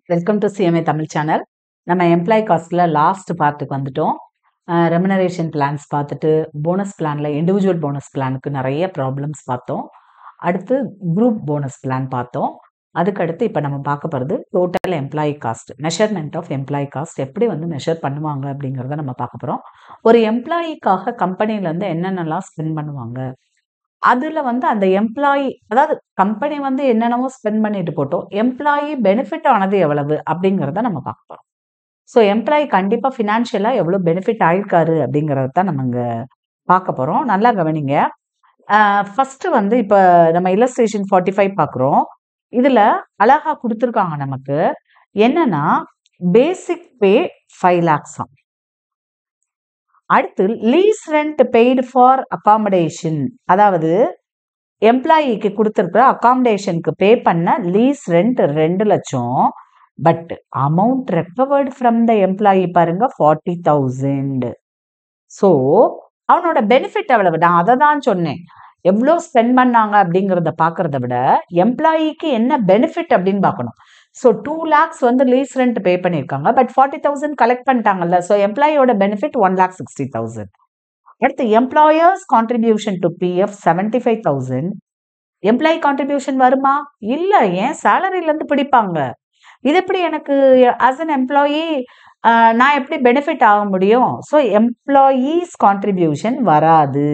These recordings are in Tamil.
welcome to CMA Tamil channel நம்ம எம்ப்ளாயி காஸ்ட்டில் லாஸ்ட் பார்ட்டுக்கு வந்துட்டோம் ரெமுனரேஷன் பிளான்ஸ் பார்த்துட்டு போனஸ் பிளானில் இண்டிவிஜுவல் போனஸ் பிளானுக்கு நிறைய ப்ராப்ளம்ஸ் பார்த்தோம் அடுத்து குரூப் போனஸ் பிளான் பார்த்தோம் அதுக்கடுத்து இப்போ நம்ம பார்க்க போகிறது total employee cost measurement of employee cost எப்படி வந்து மெஷர் பண்ணுவாங்க அப்படிங்கிறத நம்ம பார்க்க போகிறோம் ஒரு எம்ப்ளாயிக்காக கம்பெனிலேருந்து என்னென்னலாம் ஸ்பெண்ட் பண்ணுவாங்க அதில் வந்து அந்த எம்ப்ளாயி அதாவது கம்பெனி வந்து என்னென்னவோ ஸ்பெண்ட் பண்ணிட்டு போட்டோம் எம்ப்ளாயி பெனிஃபிட் ஆனது எவ்வளவு அப்படிங்கிறத நம்ம பார்க்க போகிறோம் ஸோ எம்ப்ளாயி கண்டிப்பாக ஃபினான்ஷியலாக எவ்வளோ பெனிஃபிட் ஆயிருக்காரு அப்படிங்கிறத தான் நம்ம இங்கே பார்க்க போகிறோம் நல்லா கவனிங்க ஃபஸ்ட்டு வந்து இப்போ நம்ம இல்லஸ்ட்ரேஷன் ஃபார்ட்டி ஃபைவ் பார்க்குறோம் இதில் அழகா கொடுத்துருக்காங்க நமக்கு என்னன்னா பேசிக் பே ஃபைவ் லேக்ஸாம் அடுத்து lease rent paid for accommodation அதாவது எம்ப்ளாயிக்கு கொடுத்துருக்குற அகாமடேஷனுக்கு பே பண்ண லீஸ் ரெண்ட் ரெண்டு லட்சம் but amount recovered from the employee பாருங்க ஃபார்ட்டி தௌசண்ட் ஸோ அவனோட பெனிஃபிட் எவ்வளவு நான் அதை தான் சொன்னேன் எவ்வளோ ஸ்பெண்ட் பண்ணாங்க அப்படிங்கிறத பார்க்கறத விட எம்ப்ளாயிக்கு என்ன பெனிஃபிட் அப்படின்னு பார்க்கணும் ஸோ டூ லேக்ஸ் வந்து லீஸ் ரெண்ட் பே பண்ணியிருக்காங்க பட் ஃபார்ட்டி தௌசண்ட் கலெக்ட் பண்ணிட்டாங்கல்ல ஸோ எம்ப்ளாயியோட benefit one lakh sixty thousand அடுத்து employers contribution to PF seventy five thousand employee contribution வருமா இல்லை ஏன் சேலரியிலேருந்து பிடிப்பாங்க இது எப்படி எனக்கு ஆஸ் அன் எம்ப்ளாயி நான் எப்படி பெனிஃபிட் ஆக முடியும் ஸோ எம்ப்ளாயீஸ் கான்ட்ரிபியூஷன் வராது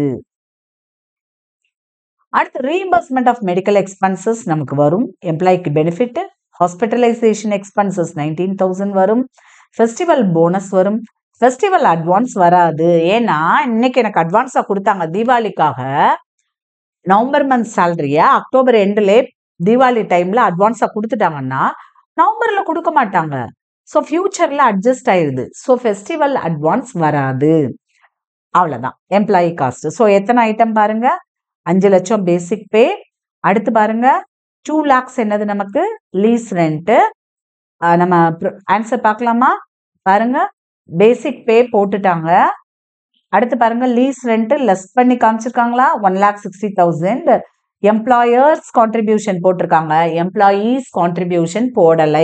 அடுத்து ரீஎம்பர்ஸ்மெண்ட் ஆஃப் மெடிக்கல் எக்ஸ்பென்சஸ் நமக்கு வரும் எம்ப்ளாய்க்கு benefit hospitalisation expenses nineteen thousand வரும் ஃபெஸ்டிவல் போனஸ் வரும் ஃபெஸ்டிவல் அட்வான்ஸ் வராது ஏன்னா இன்னைக்கு எனக்கு அட்வான்ஸாக கொடுத்தாங்க தீபாவளிக்காக நவம்பர் மந்த் சேலரியை அக்டோபர் எண்டிலே தீபாவளி டைமில் அட்வான்ஸாக கொடுத்துட்டாங்கன்னா நவம்பரில் கொடுக்க மாட்டாங்க ஸோ ஃப்யூச்சரில் அட்ஜஸ்ட் ஆயிடுது ஸோ ஃபெஸ்டிவல் அட்வான்ஸ் வராது அவ்வளோதான் எம்ப்ளாயி காஸ்ட் ஸோ எத்தனை ஐட்டம் பாருங்க அஞ்சு லட்சம் பேசிக் பே அடுத்து பாருங்க டூ லேக்ஸ் என்னது நமக்கு லீஸ் ரெண்ட்டு நம்ம ஆன்சர் பார்க்கலாமா பாருங்க பேசிக் பே போட்டுட்டாங்க அடுத்து பாருங்க லீஸ் ரெண்ட் லெஸ் பண்ணி காமிச்சிருக்காங்களா one lakh sixty thousand employers contribution போட்டிருக்காங்க எம்ப்ளாயீஸ் கான்ட்ரிபியூஷன் போடலை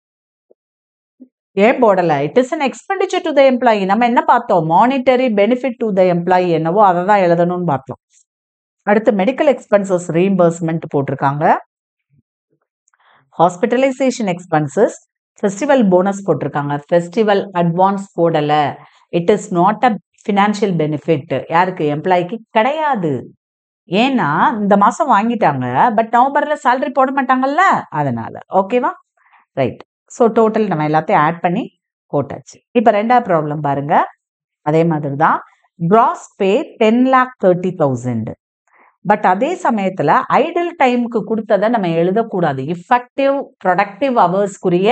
ஏன் போடலை it is an expenditure to the employee நம்ம என்ன பார்த்தோம் monetary benefit to the employee என்னவோ அதை தான் எழுதணும்னு பார்த்தோம் அடுத்து மெடிக்கல் எக்ஸ்பென்சஸ் ரீஇம்பர்ஸ்மெண்ட் போட்டிருக்காங்க ஹாஸ்பிட்டலைசேஷன் எக்ஸ்பென்சஸ் ஃபெஸ்டிவல் போனஸ் போட்டிருக்காங்க ஃபெஸ்டிவல் அட்வான்ஸ் போடல it is not a financial benefit யாருக்கு எம்ப்ளாய்க்கு கிடையாது ஏன்னா இந்த மாசம் வாங்கிட்டாங்க பட் நவம்பர்ல சேலரி போட மாட்டாங்கல்ல அதனால ஓகேவா ரைட் ஸோ டோட்டல் நம்ம எல்லாத்தையும் ஆட் பண்ணி போட்டாச்சு இப்போ ரெண்டாவது ப்ராப்ளம் பாருங்க அதே மாதிரி தான் gross pay ten lakh thirty thousand but அதே சமயத்தில் ஐடில் டைமுக்கு கொடுத்ததை நம்ம எழுதக்கூடாது இஃபெக்டிவ் ப்ரொடக்டிவ் ஹவர்ஸ்க்குரிய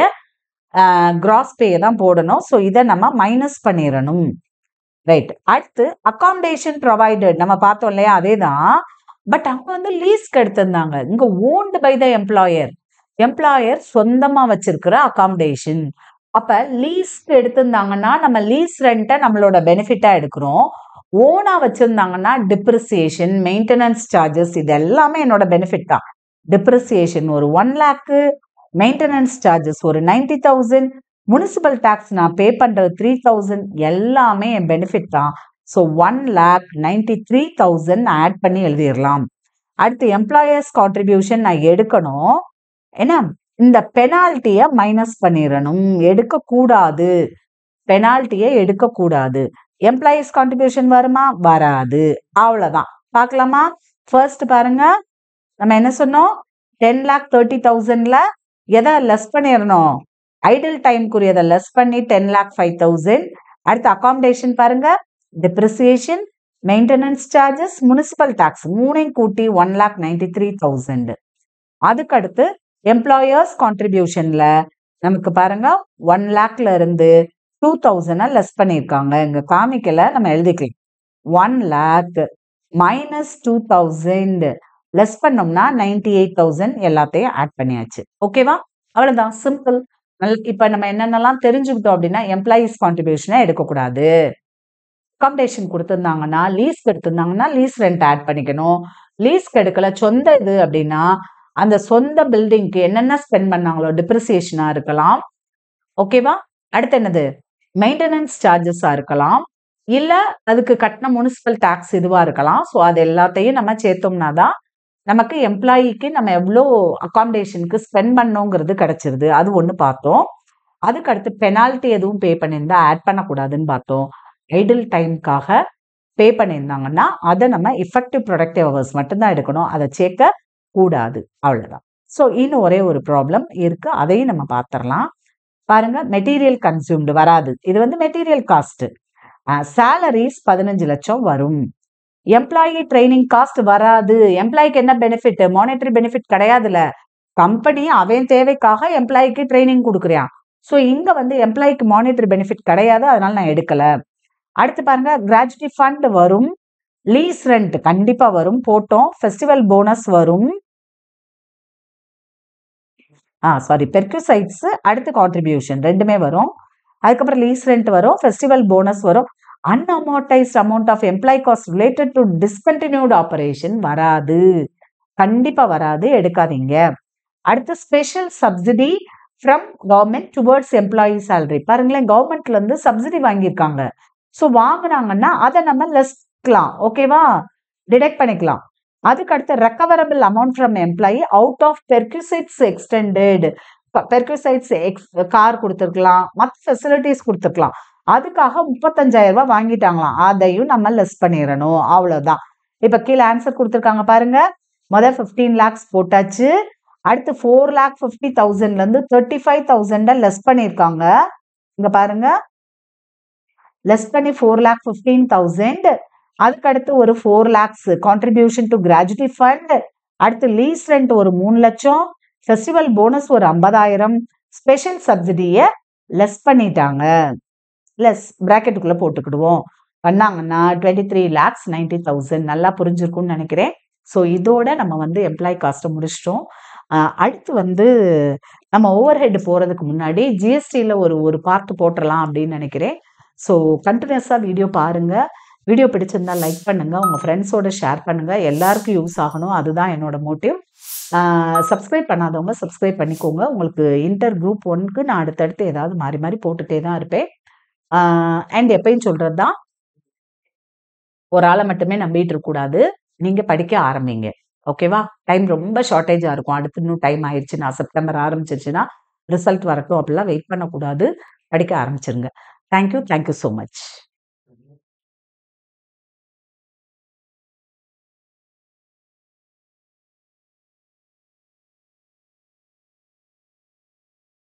கிராஸ் பே தான் போடணும் ஸோ இதை நம்ம மைனஸ் பண்ணிடணும் ரைட் அடுத்து அகாமடேஷன் ப்ரொவைடட் நம்ம பார்த்தோம் இல்லையா அதே தான் பட் அவங்க வந்து லீஸ்க்கு எடுத்திருந்தாங்க இங்கே owned by the employer employer சொந்தமாக வச்சிருக்கிற அகாமடேஷன் அப்போ லீஸ்க்கு எடுத்திருந்தாங்கன்னா நம்ம லீஸ் ரெண்ட்டை நம்மளோட பெனிஃபிட்டாக எடுக்கிறோம் ஓனா வச்சிருந்தாங்கன்னா டிப்ரிசியேஷன் மெயின்டெனன்ஸ் சார்ஜஸ் இது எல்லாமே என்னோட பெனிஃபிட் தான் டிப்ரிசியேஷன் ஒரு ஒன் லேக்கு மெயின்டெனன்ஸ் சார்ஜஸ் ஒரு நைன்டி தௌசண்ட் முனிசிபல் டேக்ஸ் நான் பே பண்ணுறது த்ரீ தௌசண்ட் எல்லாமே என் பெனிஃபிட் தான் so one lakh ninety three thousand add பண்ணி எழுதிடலாம் அடுத்து எம்ப்ளாயர்ஸ் கான்ட்ரிபியூஷன் நான் எடுக்கணும் ஏன்னா இந்த பெனால்ட்டியை மைனஸ் பண்ணிடணும் எடுக்கக்கூடாது பெனால்ட்டியை எடுக்கக்கூடாது எம்ப்ளாயீஸ் கான்ட்ரிபியூஷன் வருமா வராது அவ்வளோதான் பார்க்கலாமா ஃபர்ஸ்ட் பாருங்க நம்ம என்ன சொன்னோம் டென் லேக் தேர்ட்டி தௌசண்ட்ல எதை லெஸ் பண்ணிடணும் ஐடில் டைம்க்குரியதை லெஸ் பண்ணி டென் லேக் ஃபைவ் தௌசண்ட் அடுத்து அகாமடேஷன் பாருங்க depreciation maintenance charges municipal tax மூணையும் கூட்டி one lakh ninety three thousand அதுக்கடுத்து எம்ப்ளாயர்ஸ் கான்ட்ரிபியூஷன்ல நமக்கு பாருங்க ஒன் லேக்ல இருந்து டூ தௌசண்டை லெஸ் பண்ணியிருக்காங்க இங்க காமிக்கல நம்ம எழுதிக்கலாம் one lakh minus two thousand less பண்ணோம்னா நைன்டி எயிட் தௌசண்ட் எல்லாத்தையும் ஆட் பண்ணியாச்சு ஓகேவா அவ்வளவுதான் சிம்பிள் இப்போ நம்ம என்னென்னலாம் தெரிஞ்சுக்கிட்டோம் அப்படின்னா எம்ப்ளாயீஸ் கான்ட்ரிபியூஷனை எடுக்கக்கூடாது அகாமடேஷன் கொடுத்துருந்தாங்கன்னா லீஸ்க்கு எடுத்திருந்தாங்கன்னா லீஸ் ரெண்ட் ஆட் பண்ணிக்கணும் லீஸ்க்கு எடுக்கல சொந்த இது அப்படின்னா அந்த சொந்த பில்டிங்க்கு என்னென்ன ஸ்பெண்ட் பண்ணாங்களோ டிப்ரிசியேஷனா இருக்கலாம் ஓகேவா அடுத்து என்னது மெயின்டெனன்ஸ் சார்ஜஸா இருக்கலாம் இல்ல அதுக்கு கட்டின முனிசிபல் டாக்ஸ் இதுவா இருக்கலாம் ஸோ அது எல்லாத்தையும் நம்ம சேர்த்தோம்னா தான் நமக்கு எம்ப்ளாயிக்கு நம்ம எவ்வளோ அகாமடேஷனுக்கு ஸ்பெண்ட் பண்ணோங்கிறது கிடைச்சிருது அது ஒன்று பார்த்தோம் அதுக்கு அடுத்து பெனால்ட்டி எதுவும் பே பண்ணியிருந்தா ஆட் பண்ணக்கூடாதுன்னு பார்த்தோம் ஐடில் டைம்க்காக பே பண்ணியிருந்தாங்கன்னா அதை நம்ம எஃபெக்டிவ் ப்ரொடக்டிவ் ஹவர்ஸ் மட்டும்தான் எடுக்கணும் அதை சேர்க்க கூடாது அவ்வளோதான் ஸோ இன்னும் ஒரே ஒரு ப்ராப்ளம் இருக்கு அதையும் நம்ம பார்த்துடலாம் பாருங்க மெட்டீரியல் கன்சியூம்டு வராது இது வந்து மெட்டீரியல் காஸ்ட் சேலரிஸ் பதினஞ்சு லட்சம் வரும் எம்ப்ளாயி ட்ரைனிங் காஸ்ட் வராது எம்ப்ளாய்க்கு என்ன பெனிஃபிட் மானிட்டரி பெனிஃபிட் கிடையாதுல்ல கம்பெனி அவன் தேவைக்காக எம்ப்ளாய்க்கு ட்ரைனிங் கொடுக்குறான் ஸோ இங்க வந்து எம்ப்ளாய்க்கு மானிட்டரி பெனிஃபிட் கிடையாது அதனால நான் எடுக்கல அடுத்து பாருங்க கிராஜுவிட்டி ஃபண்ட் வரும் லீஸ் ரெண்ட் கண்டிப்பா வரும் போட்டோம் ஃபெஸ்டிவல் போனஸ் வரும் ஆ சாரி பெர்க்யூசைட்ஸ் அடுத்து கான்ட்ரிபியூஷன் ரெண்டுமே வரும் அதுக்கப்புறம் லீஸ் ரெண்ட் வரும் ஃபெஸ்டிவல் போனஸ் வரும் unamortised amount of employee cost related to discontinued operation வராது கண்டிப்பா வராது எடுக்காதீங்க அடுத்து special subsidy from government towards employee salary பாருங்களேன் கவர்மெண்ட்ல இருந்து சப்சிடி வாங்கியிருக்காங்க ஸோ வாங்கினாங்கன்னா அதை நம்ம லெஸ்க்கலாம் ஓகேவா டிடெக்ட் பண்ணிக்கலாம் அதுக்கு அடுத்து recoverable amount from employee out of perquisites extended perquisites ex car கொடுத்துருக்கலாம் மற்ற ஃபெசிலிட்டிஸ் கொடுத்துருக்கலாம் அதுக்காக முப்பத்தஞ்சாயிரம் ரூபாய் வாங்கிட்டாங்களாம் அதையும் நம்ம லெஸ் பண்ணிடணும் அவ்வளோதான் இப்போ கீழே ஆன்சர் கொடுத்துருக்காங்க பாருங்க முதல் ஃபிஃப்டீன் லேக்ஸ் போட்டாச்சு அடுத்து ஃபோர் லேக் ஃபிஃப்டி தௌசண்ட்லேருந்து தேர்ட்டி ஃபைவ் தௌசண்டை லெஸ் பண்ணியிருக்காங்க இங்கே பாருங்க லெஸ் பண்ணி ஃபோர் லேக் ஃபிஃப்டீன் தௌசண்ட் அதுக்கு அடுத்து ஒரு four lakhs contribution to gratuity fund அடுத்து லீஸ் ரெண்ட் ஒரு மூணு லட்சம் ஃபெஸ்டிவல் போனஸ் ஒரு ஐம்பதாயிரம் ஸ்பெஷல் சப்சிடியை லெஸ் பண்ணிட்டாங்க லெஸ் ப்ராக்கெட்டுக்குள்ளே போட்டுக்கிடுவோம் பண்ணாங்கன்னா twenty three lakhs ninety thousand நல்லா புரிஞ்சிருக்கும்னு நினைக்கிறேன் ஸோ இதோட நம்ம வந்து எம்ப்ளாய் காஸ்ட்டை முடிச்சிட்டோம் ஆஹ் அடுத்து வந்து நம்ம ஓவர் ஹெட் போகிறதுக்கு முன்னாடி ஜிஎஸ்டியில் ஒரு ஒரு பார்ட் போட்டுடலாம் அப்படின்னு நினைக்கிறேன் ஸோ கண்டினியூஸாக வீடியோ பாருங்கள் வீடியோ பிடிச்சிருந்தா லைக் பண்ணுங்கள் உங்கள் ஃப்ரெண்ட்ஸோட ஷேர் பண்ணுங்கள் எல்லாருக்கும் யூஸ் ஆகணும் அதுதான் என்னோட மோட்டிவ் சப்ஸ்கிரைப் பண்ணாதவங்க சப்ஸ்கிரைப் பண்ணிக்கோங்க உங்களுக்கு இன்டர் குரூப் ஒன்க்கு நான் அடுத்தடுத்து ஏதாவது மாறி மாறி போட்டுகிட்டே தான் இருப்பேன் அண்ட் எப்பயும் சொல்கிறது தான் ஒரு ஆளை மட்டுமே நம்பிட்டு இருக்கக்கூடாது நீங்கள் படிக்க ஆரம்பிங்க ஓகேவா டைம் ரொம்ப ஷார்ட்டேஜாக இருக்கும் அடுத்து இன்னும் டைம் ஆயிடுச்சுன்னா செப்டம்பர் ஆரம்பிச்சிருச்சுன்னா ரிசல்ட் வரட்டும் அப்படிலாம் வெயிட் பண்ணக்கூடாது படிக்க ஆரம்பிச்சிருங்க தேங்க்யூ தேங்க்யூ ஸோ மச்